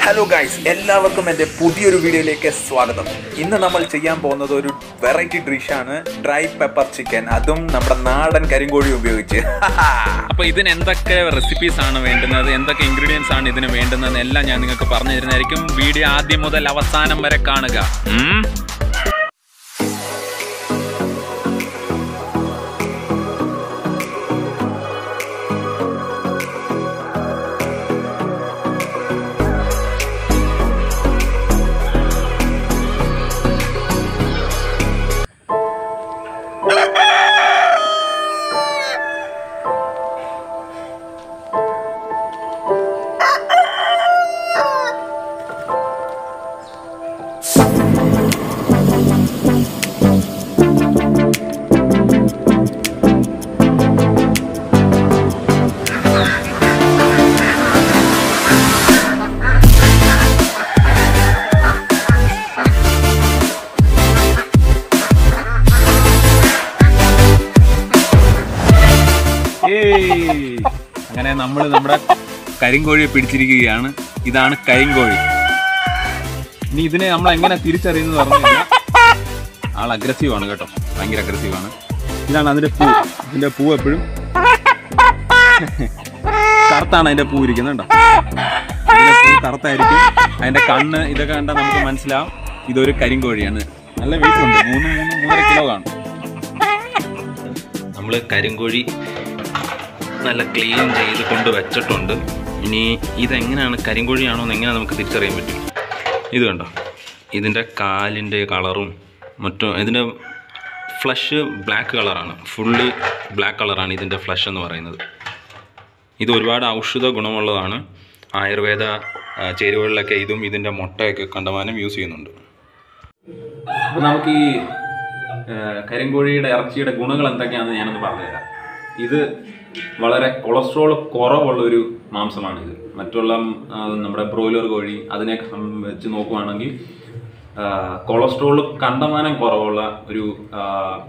Hello guys എല്ലാവർക്കും എൻ്റെ പുതിയൊരു വീഡിയോയിലേക്ക് സ്വാഗതം ഇന്ന് നമ്മൾ ചെയ്യാൻ പോകുന്നത് ഒരു വെറൈറ്റി ഡിഷാണ് ഡ്രൈ പെപ്പർ ചിക്കൻ അതും നമ്മുടെ നാടൻ കരിങ്കോഴി ഉപയോഗിച്ച് അപ്പോൾ ഇതിന് എന്തൊക്കെ റെസിപ്പീസ് ആണ് വേണ്ടുന്നത് എന്തൊക്കെ ഇൻഗ്രീഡിയൻസ് ആണ് ഇതിന് വേണ്ടുന്നത് എല്ലാം ഞാൻ നിങ്ങൾക്ക് പറഞ്ഞു തരുന്നതായിരിക്കും വീഡിയോ ആദ്യം മുതൽ അവസാനം വരെ കാണുക ഉം? ഏയ്! അങ്ങനെ നമ്മൾ നമ്മുടെ കരിങ്കോഴിയെ പിടിച്ചിരിക്കുകയാണ് ഇതാണ് കരിങ്കോഴി ഇനി ഇതിനെ നമ്മൾ എങ്ങനെ തിരിച്ചറിയുന്നത് പറഞ്ഞു കഴിഞ്ഞാൽ ആൾ അഗ്രസീവ് ആണ് കേട്ടോ ഭയങ്കര അഗ്രസീവ് ആണ് ഇതാണ് അതിന്റെ പൂ ഇതിന്റെ പൂ എപ്പോഴും കറുത്താണ് അതിന്റെ പൂ ഇരിക്കുന്നത് കേട്ടോ ഇതിന്റെ പൂ കറുത്തായിരിക്കും അതിന്റെ കണ്ണ് ഇതൊക്കെ കണ്ടാൽ നമുക്ക് മനസ്സിലാവും ഇതൊരു കരിങ്കോഴിയാണ് നല്ല വെയിറ്റ് ഉണ്ട് മൂന്ന് മൂന്ന് മൂന്നര കിലോ കാണും നമ്മൾ കരിങ്കോഴി നല്ല ക്ലീൻ ചെയ്ത് കൊണ്ട് വെച്ചിട്ടുണ്ട് ഇനി ഇതെങ്ങനെയാണ് കരിങ്കോഴിയാണോ എന്ന് എങ്ങനെ നമുക്ക് തിരിച്ചറിയാൻ പറ്റും ഇത് കണ്ടോ ഇതിൻ്റെ കാലിൻ്റെ കളറും മറ്റും ഇതിൻ്റെ ഫ്ലഷ് ബ്ലാക്ക് കളറാണ് ഫുള്ളി ബ്ലാക്ക് കളറാണ് ഇതിൻ്റെ ഫ്ലഷ് എന്ന് പറയുന്നത് ഇത് ഒരുപാട് ഔഷധ ഗുണമുള്ളതാണ് ആയുർവേദ ആ, ചേരുവകളിലൊക്കെ ഇതും ഇതിൻ്റെ മുട്ടയൊക്കെ കണ്ടമാനം യൂസ് ചെയ്യുന്നുണ്ട് അപ്പോൾ നമുക്ക് ഈ ആ, കരിങ്കോഴിയുടെ ഇറച്ചിയുടെ ഗുണങ്ങൾ എന്തൊക്കെയാണെന്ന് ഞാനൊന്ന് പറഞ്ഞുതരാം ഇത് വളരെ കൊളസ്ട്രോൾ കുറവുള്ള ഒരു മാംസമാണ് ഇത് മറ്റുള്ള ആ, നമ്മുടെ ബ്രോയിലർ കോഴി അതിനെയൊക്കെ സം- വെച്ച് നോക്കുവാണെങ്കിൽ കൊളസ്ട്രോൾ കണ്ടമാനം കുറവുള്ള ഒരു ആ,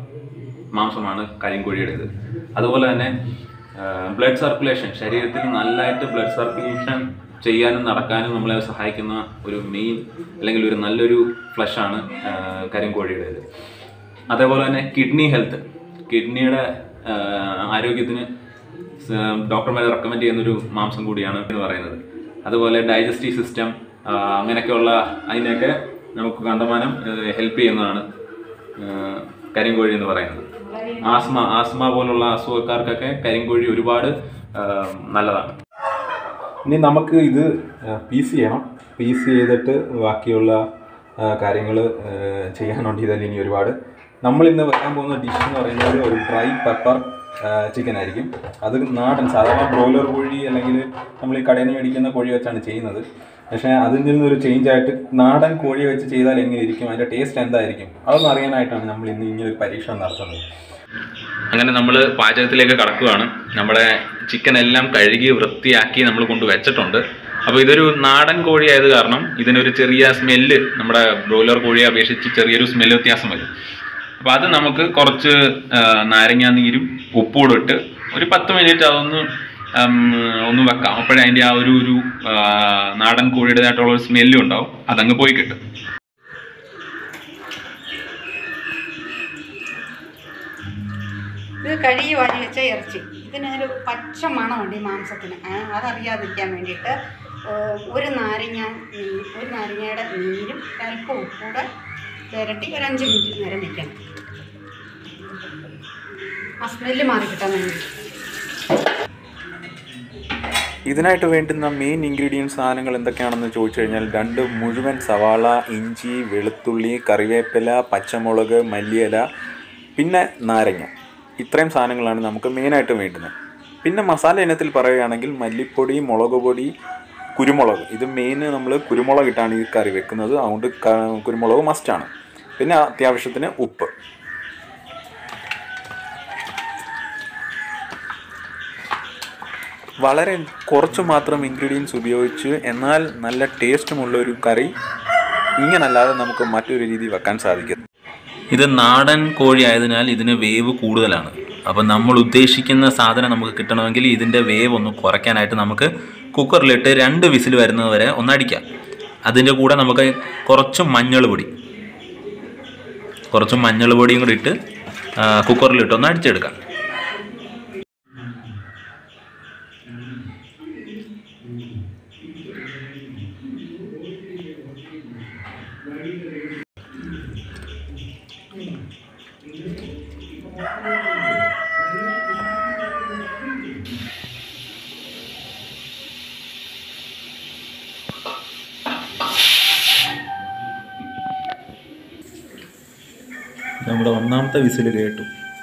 മാംസമാണ് കരിങ്കോഴിയുടേത് അതുപോലെ തന്നെ ബ്ലഡ് സർക്കുലേഷൻ ശരീരത്തിൽ നല്ലതായിട്ട് ബ്ലഡ് സർക്കുലേഷൻ ചെയ്യാനും നടക്കാനും നമ്മളെ സഹായിക്കുന്ന ഒരു മെയിൻ അല്ലെങ്കിൽ ഒരു നല്ലൊരു ഫ്ലഷാണ് കരിങ്കോഴിയുടേത് അതേപോലെ തന്നെ കിഡ്നി ഹെൽത്ത് കിഡ്നിയുടെ ആരോഗ്യത്തിന് ഡോക്ടർമാർ റെക്കമെൻഡ് ചെയ്യുന്നൊരു മാംസം കൂടിയാണ് എന്ന് പറയുന്നത് അതുപോലെ ഡൈജസ്റ്റീവ് സിസ്റ്റം അങ്ങനെയൊക്കെയുള്ള അതിനെയൊക്കെ നമുക്ക് കണ്ടമാനം ഹെൽപ്പ് ചെയ്യുന്നതാണ് ഏഹ് കരിങ്കോഴി എന്ന് പറയുന്നത് ആസ്മ ആസ്മ പോലുള്ള അസുഖക്കാർക്കൊക്കെ കരിങ്കോഴി ഒരുപാട് ഏഹ് നല്ലതാണ് ഇനി നമുക്ക് ഇത് പീസ് ചെയ്യണം പീസ് ചെയ്തിട്ട് ബാക്കിയുള്ള കാര്യങ്ങൾ ചെയ്യാനുണ്ട് ഇതിൽ ഇനി ഒരുപാട് നമ്മൾ ഇന്ന് വെക്കാൻ പോകുന്ന ഡിഷ് എന്ന് പറയുന്നത് ഒരു ഡ്രൈ പെപ്പർ ചിക്കൻ ആയിരിക്കും അത് നാടൻ സാധാരണ ബ്രോയിലർ കോഴി അല്ലെങ്കിൽ നമ്മൾ ഈ കടയിൽ നിന്ന് മേടിക്കുന്ന കോഴി വെച്ചാണ് ചെയ്യുന്നത് പക്ഷേ അതിൽ നിന്നൊരു ചേഞ്ച് ആയിട്ട് നാടൻ കോഴി വെച്ച് ചെയ്താൽ എങ്ങനെ ഇരിക്കും അതിൻ്റെ ടേസ്റ്റ് എന്തായിരിക്കും അതൊന്നും അറിയാനായിട്ടാണ് നമ്മൾ ഇന്ന് ഇങ്ങനെ ഒരു പരീക്ഷണം നടത്തുന്നത് അങ്ങനെ നമ്മൾ പാചകത്തിലേക്ക് കടക്കുകയാണ് നമ്മുടെ ചിക്കൻ എല്ലാം കഴുകി വൃത്തിയാക്കി നമ്മൾ കൊണ്ട് വെച്ചിട്ടുണ്ട് അപ്പോൾ ഇതൊരു നാടൻ കോഴി ആയത് കാരണം ഇതിനൊരു ചെറിയ സ്മെല്ല് നമ്മുടെ ബ്രോയിലർ കോഴിയെ അപേക്ഷിച്ച് ചെറിയൊരു സ്മെല്ല് വ്യത്യാസം വരും അപ്പോൾ അത് നമുക്ക് കുറച്ച് ആ, നാരങ്ങാ നീരും ഉപ്പൂടും ഇട്ട് ഒരു പത്ത് മിനിറ്റ് അതൊന്ന് ഉം, ഒന്ന് വെക്കാം അപ്പോഴേ അതിൻ്റെ ആ ഒരു ഒരു ആ, നാടൻ കോഴിയുടേതായിട്ടുള്ള ഒരു സ്മെല്ലും ഉണ്ടാവും അതങ്ങ് പോയി കിട്ടും ഇത് കഴുകി വാരി വെച്ച ഇറച്ചി ഇതിനൊരു പച്ച മണമുണ്ട് ഈ മാംസത്തിന് ആ, അതറിയാതിരിക്കാൻ വേണ്ടിയിട്ട് ഏ, ഒരു നാരങ്ങ നീ- ഒരു നാരങ്ങയുടെ നീരും അല്പം ഉപ്പൂടെ പുരട്ടി ഒരു അഞ്ച് മിനിറ്റ് നേരം വെക്കണം ആ സ്മെല്ല് മാറി കിട്ടാൻ വേണ്ടി ഇതിനായിട്ട് വേണ്ടുന്ന മെയിൻ ഇൻഗ്രീഡിയൻസ് സാധനങ്ങൾ എന്തൊക്കെയാണെന്ന് ചോദിച്ചു കഴിഞ്ഞാൽ രണ്ട് മുഴുവൻ സവാള ഇഞ്ചി വെളുത്തുള്ളി കറിവേപ്പില പച്ചമുളക് മല്ലിയില പിന്നെ നാരങ്ങ ഇത്രയും സാധനങ്ങളാണ് നമുക്ക് മെയിനായിട്ട് വേണ്ടുന്നത് പിന്നെ മസാല ഇനത്തിൽ പറയുകയാണെങ്കിൽ മല്ലിപ്പൊടി മുളക് പൊടി കുരുമുളക് ഇത് മെയിൻ നമ്മൾ കുരുമുളക് ഇട്ടാണ് ഈ കറി വെക്കുന്നത് അതുകൊണ്ട് ക- കുരുമുളക് മസ്റ്റാണ് പിന്നെ അത്യാവശ്യത്തിന് ഉപ്പ് വളരെ കുറച്ച് മാത്രം ഇൻഗ്രീഡിയൻസ് ഉപയോഗിച്ച് എന്നാൽ നല്ല ടേസ്റ്റുമുള്ള ഒരു കറി ഇങ്ങനല്ലാതെ നമുക്ക് മറ്റൊരു രീതി വെക്കാൻ സാധിക്കും ഇത് നാടൻ കോഴി ആയതിനാൽ ഇതിന് വേവ് കൂടുതലാണ് അപ്പം നമ്മൾ ഉദ്ദേശിക്കുന്ന സാധനം നമുക്ക് കിട്ടണമെങ്കിൽ ഇതിൻ്റെ വേവ് ഒന്ന് കുറയ്ക്കാനായിട്ട് നമുക്ക് കുക്കറിലിട്ട് രണ്ട് വിസിൽ വരുന്നത് വരെ ഒന്ന് അടിക്കാം അതിൻ്റെ കൂടെ നമുക്ക് കുറച്ച് മഞ്ഞൾ പൊടി കുറച്ച് മഞ്ഞൾ പൊടിയും കൂടി ഇട്ട് ആ, കുക്കറിലിട്ടൊന്ന് അടിച്ചെടുക്കാം നമ്മുടെ ഒന്നാമത്തെ വിസിൽ കേട്ടു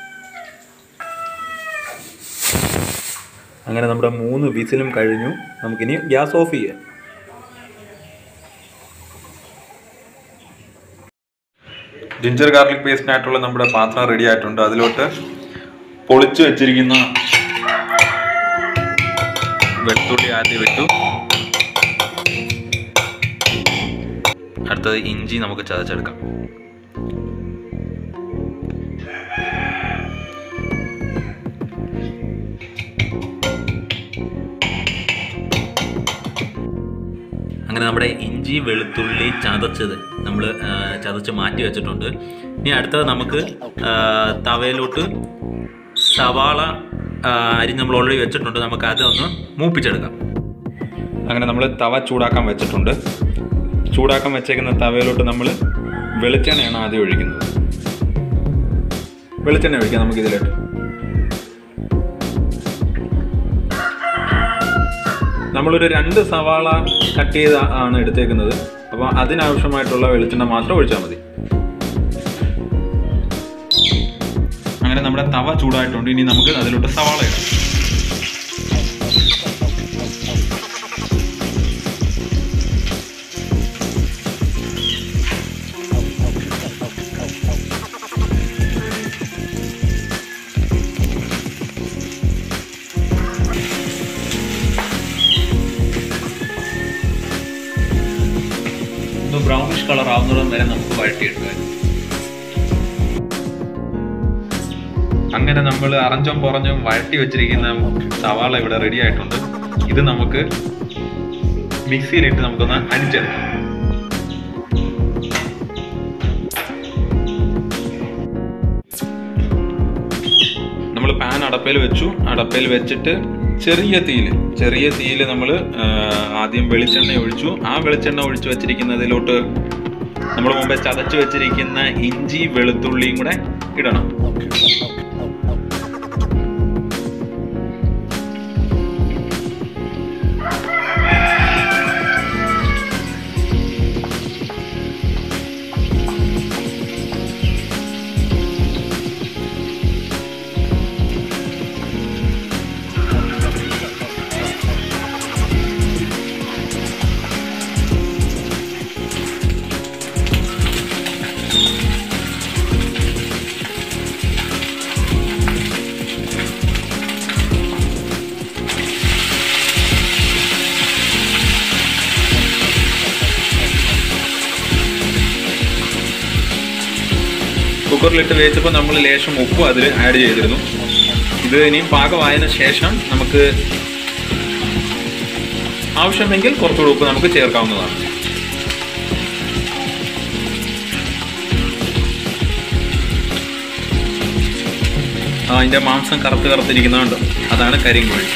അങ്ങനെ നമ്മുടെ മൂന്ന് വിസിലും കഴിഞ്ഞു നമുക്കിനി ഗ്യാസ് ഓഫ് ചെയ്യാം ജിഞ്ചർ ഗാർലിക് പേസ്റ്റിനായിട്ടുള്ള നമ്മുടെ പാത്രം റെഡി ആയിട്ടുണ്ട് അതിലോട്ട് പൊളിച്ചു വെച്ചിരിക്കുന്ന വെളുത്തുള്ളി ആദ്യം ഇട്ടു അടുത്തത് ഇഞ്ചി നമുക്ക് ചതച്ചെടുക്കാം അങ്ങനെ നമ്മുടെ ഇഞ്ചി വെളുത്തുള്ളി ചതച്ചത് നമ്മൾ ചതച്ച് മാറ്റി വെച്ചിട്ടുണ്ട് ഇനി അടുത്തത് നമുക്ക് ആ, തവയിലോട്ട് സവാള ആ, അരിഞ്ഞ് നമ്മൾ ഓൾറെഡി വെച്ചിട്ടുണ്ട് നമുക്ക് അതൊന്ന് മൂപ്പിച്ചെടുക്കാം അങ്ങനെ നമ്മൾ തവ ചൂടാക്കാൻ വെച്ചിട്ടുണ്ട് ചൂടാക്കാൻ വെച്ചേക്കുന്ന തവയിലോട്ട് നമ്മൾ വെളിച്ചെണ്ണയാണ് ആദ്യം ഒഴിക്കുന്നത് വെളിച്ചെണ്ണ ഒഴിക്കാം നമുക്ക് ഇതിലോട്ട് നമ്മളൊരു രണ്ട് സവാള കട്ട് ചെയ്ത് ആണ് എടുത്തേക്കുന്നത് അപ്പോൾ അതിനാവശ്യമായിട്ടുള്ള വെളിച്ചെണ്ണ മാത്രം ഒഴിച്ചാൽ മതി അങ്ങനെ നമ്മുടെ തവ ചൂടായിട്ടുണ്ട് ഇനി നമുക്ക് അതിലോട്ട് സവാള ഇടാം ഒന്ന് ബ്രൗണിഷ് കളർ ആവുന്നിടം വരെ നമുക്ക് വഴറ്റിയെടുക്കുക അങ്ങനെ നമ്മൾ അറഞ്ചും പുറഞ്ഞും വഴറ്റി വെച്ചിരിക്കുന്ന സവാള ഇവിടെ റെഡി ആയിട്ടുണ്ട് ഇത് നമുക്ക് മിക്സിയിലിട്ട് നമുക്കൊന്ന് അടിച്ചെടുക്കാം നമ്മൾ പാൻ അടപ്പയിൽ വെച്ചു അടപ്പയിൽ വെച്ചിട്ട് ചെറിയ തീയിൽ ചെറിയ തീയിൽ നമ്മൾ ആദ്യം വെളിച്ചെണ്ണ ഒഴിച്ചു ആ വെളിച്ചെണ്ണ ഒഴിച്ചു വെച്ചിരിക്കുന്നതിലോട്ട് നമ്മൾ മുമ്പേ ചതച്ച് വെച്ചിരിക്കുന്ന ഇഞ്ചി വെളുത്തുള്ളിയും കൂടെ ഇടണം കുക്കറിലിട്ട് വേവിച്ചപ്പോൾ നമ്മൾ ലേശം ഉപ്പ് അതിൽ ആഡ് ചെയ്തിരുന്നു ഇത് ഇനിയും പാകമായതിനു ശേഷം നമുക്ക് ആവശ്യമെങ്കിൽ കുറച്ചുകൂടി ഉപ്പ് നമുക്ക് ചേർക്കാവുന്നതാണ് ആ അതിൻ്റെ മാംസം കറുത്ത് കറുത്തിരിക്കുന്നുണ്ട് അതാണ് കരിങ്കോഴി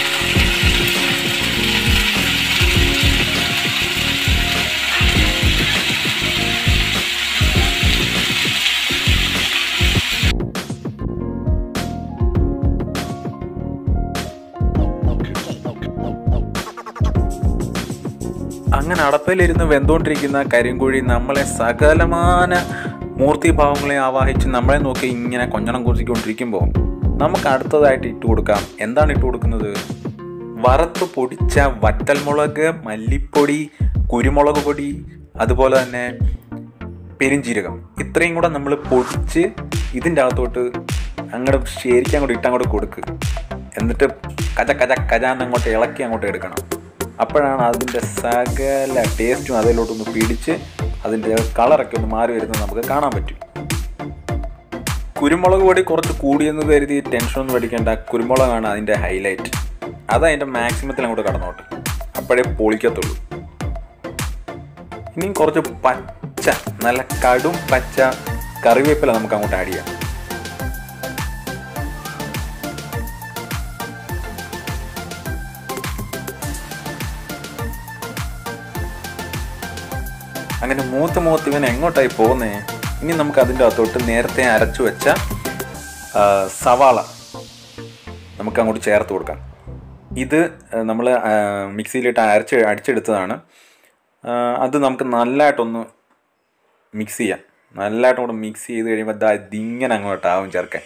അങ്ങനെ അടപ്പയിലിരുന്ന് വെന്തുകൊണ്ടിരിക്കുന്ന കരിങ്കുഴി നമ്മളെ സകലമാന മൂർത്തിഭാവങ്ങളെ ആവാഹിച്ച് നമ്മളെ നോക്കി ഇങ്ങനെ കൊഞ്ഞണം കുറിച്ചിക്കൊണ്ടിരിക്കുമ്പോൾ നമുക്ക് അടുത്തതായിട്ട് ഇട്ട് കൊടുക്കാം എന്താണ് ഇട്ട് കൊടുക്കുന്നത് വറുത്ത് പൊടിച്ച വറ്റൽമുളക് മല്ലിപ്പൊടി കുരുമുളക് പൊടി അതുപോലെ തന്നെ പെരിഞ്ചീരകം ഇത്രയും കൂടെ നമ്മൾ പൊടിച്ച് ഇതിൻ്റെ അകത്തോട്ട് അങ്ങോട്ട് ശരിക്കും അങ്ങോട്ട് ഇട്ടങ്ങോട്ട് കൊടുക്ക് എന്നിട്ട് കജ കജ കജ എന്നങ്ങോട്ട് ഇളക്കി അങ്ങോട്ട് എടുക്കണം അപ്പോഴാണ് അതിൻ്റെ സകല ടേസ്റ്റും അതിലോട്ടൊന്ന് പിടിച്ച് അതിൻ്റെ കളറൊക്കെ ഒന്ന് മാറി വരുന്നത് നമുക്ക് കാണാൻ പറ്റും കുരുമുളക് പൊടി കുറച്ച് കൂടിയെന്ന് കരുതി ടെൻഷനൊന്നും പഠിക്കേണ്ട കുരുമുളകാണ് അതിൻ്റെ ഹൈലൈറ്റ് അത് അതിൻ്റെ മാക്സിമത്തിൽ അങ്ങോട്ട് കടന്നോട്ട് അപ്പോഴേ പൊളിക്കത്തുള്ളൂ ഇനിയും കുറച്ച് പച്ച നല്ല കടും പച്ച കറിവേപ്പില നമുക്ക് അങ്ങോട്ട് ആഡ് ചെയ്യാം അങ്ങനെ മൂത്ത് മൂത്ത് ഇവൻ എങ്ങോട്ടായി പോകുന്നേ ഇനി നമുക്ക് അതിൻ്റെ അകത്തോട്ട് നേരത്തെ അരച്ചു വെച്ച ആ, സവാള നമുക്ക് അങ്ങോട്ട് ചേർത്ത് കൊടുക്കാം ഇത് നമ്മൾ മിക്സിയിലിട്ട് അരച്ച് അടിച്ചെടുത്തതാണ് ആ, അത് നമുക്ക് നല്ലതായിട്ടൊന്ന് മിക്സ് ചെയ്യാം നല്ലതായിട്ട് കൂടെ മിക്സ് ചെയ്ത് കഴിയുമ്പോൾ ദാ ഇതിങ്ങനെ അങ്ങോട്ടാവും ചേർക്കാൻ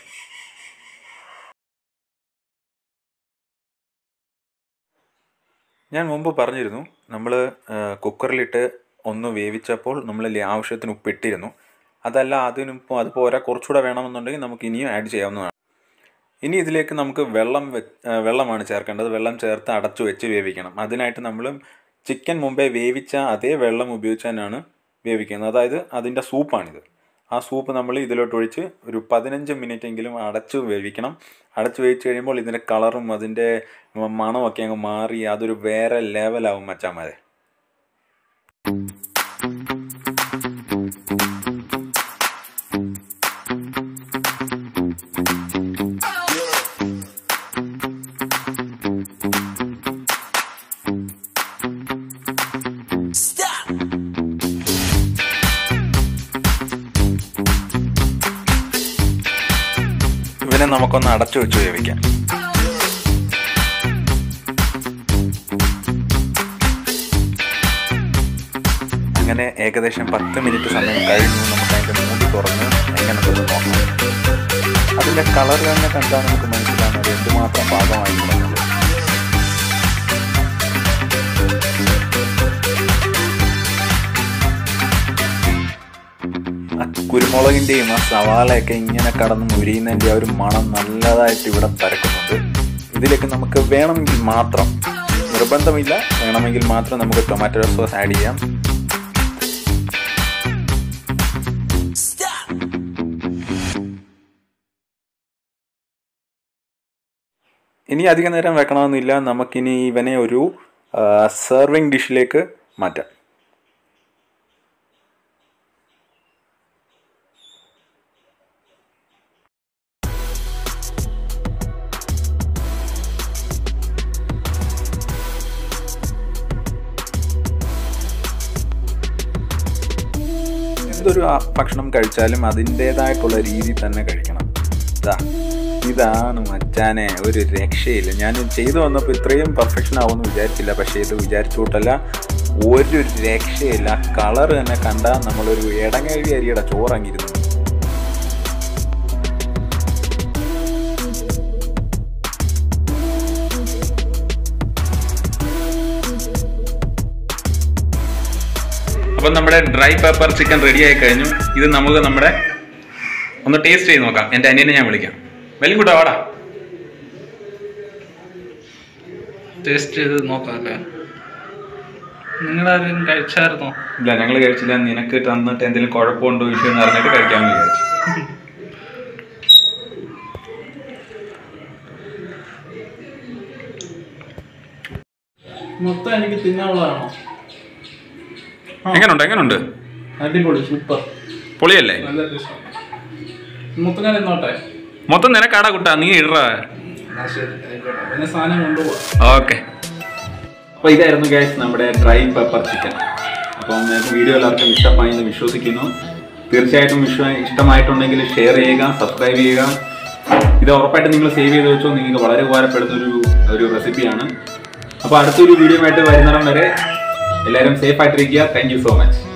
ഞാൻ മുമ്പ് പറഞ്ഞിരുന്നു നമ്മൾ കുക്കറിലിട്ട് ഒന്ന് വേവിച്ചപ്പോൾ നമ്മൾ ആവശ്യത്തിന് ഉപ്പിട്ടിരുന്നു അതല്ല അതിനിപ്പോൾ അത് പോരാ കുറച്ചുകൂടെ വേണമെന്നുണ്ടെങ്കിൽ നമുക്ക് ഇനിയും ആഡ് ചെയ്യാവുന്നതാണ് ഇനി ഇതിലേക്ക് നമുക്ക് വെള്ളം വെ ആ, വെള്ളമാണ് ചേർക്കേണ്ടത് വെള്ളം ചേർത്ത് അടച്ചു വെച്ച് വേവിക്കണം അതിനായിട്ട് നമ്മൾ ചിക്കൻ മുമ്പേ വേവിച്ച അതേ വെള്ളം ഉപയോഗിച്ച് തന്നെയാണ് വേവിക്കുന്നത് അതായത് അതിൻ്റെ സൂപ്പാണിത് ആ സൂപ്പ് നമ്മൾ ഇതിലോട്ട് ഒഴിച്ച് ഒരു പതിനഞ്ച് മിനിറ്റ് എങ്കിലും അടച്ചു വേവിക്കണം അടച്ചു വേവിച്ച് കഴിയുമ്പോൾ ഇതിൻ്റെ കളറും അതിൻ്റെ മണമൊക്കെ അങ്ങ് മാറി അതൊരു വേറെ ലെവലാവും മച്ചാമാരെ ഇവനെ നമുക്കൊന്ന് അടച്ചു വെച്ച് വേവിക്കാം അങ്ങനെ ഏകദേശം പത്ത് മിനിറ്റ് സമയം കഴിഞ്ഞു നമുക്ക് അതിൻ്റെ മൂടി തുറന്ന് എങ്ങനെയുണ്ടെന്ന് നോക്കാം അതിൻ്റെ കളർ തന്നെ കണ്ടാൽ നമുക്ക് മനസ്സിലാവുന്നത് എന്തുമാത്രം പാകമായി എന്നുള്ളത് ആ കുരുമുളകിൻ്റെയും ആ സവാളയൊക്കെ ഇങ്ങനെ കടന്ന് മുരിയുന്നതിൻ്റെ ആ ഒരു മണം നല്ലതായിട്ട് ഇവിടെ പരക്കുന്നുണ്ട് ഇതിലേക്ക് നമുക്ക് വേണമെങ്കിൽ മാത്രം നിർബന്ധമില്ല വേണമെങ്കിൽ മാത്രം നമുക്ക് ടൊമാറ്റോ സോസ് ആഡ് ചെയ്യാം ഇനി അധിക നേരം വെക്കണമെന്നില്ല നമുക്കിനി ഇവനെ ഒരു സെർവിങ് ഡിഷിലേക്ക് മാറ്റാം എന്തൊരു ആ ഭക്ഷണം കഴിച്ചാലും അതിൻ്റേതായിട്ടുള്ള രീതി തന്നെ കഴിക്കണം ഇതാ ഇതാണ് മച്ചാനെ ഒരു രക്ഷയില്ല ഞാൻ ചെയ്തു വന്നപ്പോൾ ഇത്രയും പെർഫെക്ഷൻ ആവുമെന്ന് വിചാരിച്ചില്ല പക്ഷേ ഇത് വിചാരിച്ചു കൂട്ടല്ല ഒരു രക്ഷയില്ല കളർ തന്നെ കണ്ടാൽ നമ്മളൊരു ഇടങ്ങഴി അരിയുടെ ചോറങ്ങിരുന്നു അപ്പം നമ്മുടെ ഡ്രൈ പെപ്പർ ചിക്കൻ റെഡി ആയി കഴിഞ്ഞു ഇത് നമുക്ക് നമ്മുടെ ഒന്ന് ടേസ്റ്റ് ചെയ്ത് നോക്കാം എൻ്റെ അനിയനെ ഞാൻ വിളിക്കാം വെല്ലും കൂട്ടാ വാടാ ടേസ്റ്റ് ചെയ്ത് നോക്കാം അല്ലേ നിങ്ങളാരും കഴിച്ചായിരുന്നോ ഇല്ല ഞങ്ങൾ കഴിച്ചില്ല നിനക്ക് തന്നിട്ട് എന്തെങ്കിലും കുഴപ്പമുണ്ടോ ഇഷ്യൂ എന്ന് അറിഞ്ഞിട്ട് കഴിക്കാമെന്ന് വിചാരിച്ചു മൊത്തം എനിക്ക് തിന്നാനുള്ളതാണോ എങ്ങനുണ്ട് എങ്ങനുണ്ട് അടിപൊളി സൂപ്പർ പൊളിയല്ലേ നല്ല ടേസ്റ്റ് മൊത്തം ഞാൻ തിന്നോട്ടെ മൊത്തം നിനക്കാടാ കുട്ടാ നീ ഇടറ ആ ശരി ആയിക്കോട്ടെ പിന്നെ സാധനം കൊണ്ടുപോവാം ഓക്കെ അപ്പോൾ ഇതായിരുന്നു ഗൈസ് നമ്മുടെ ഡ്രൈ പെപ്പർ ചിക്കൻ അപ്പം നിങ്ങൾക്ക് വീഡിയോ എല്ലാവർക്കും ഇഷ്ടമായി എന്ന് വിശ്വസിക്കുന്നു തീർച്ചയായിട്ടും വിശ്വ ഇഷ്ടമായിട്ടുണ്ടെങ്കിൽ ഷെയർ ചെയ്യുക സബ്സ്ക്രൈബ് ചെയ്യുക ഇത് ഉറപ്പായിട്ട് നിങ്ങൾ സേവ് ചെയ്ത് വെച്ചോ നിങ്ങൾക്ക് വളരെ ഉപകാരപ്പെടുന്ന ഒരു ഒരു റെസിപ്പിയാണ് അപ്പോൾ അടുത്തൊരു വീഡിയോ ആയിട്ട് വരുന്നിടം വരെ എല്ലാവരും സേഫ് ആയിട്ടിരിക്കുക താങ്ക് യു സോ മച്ച്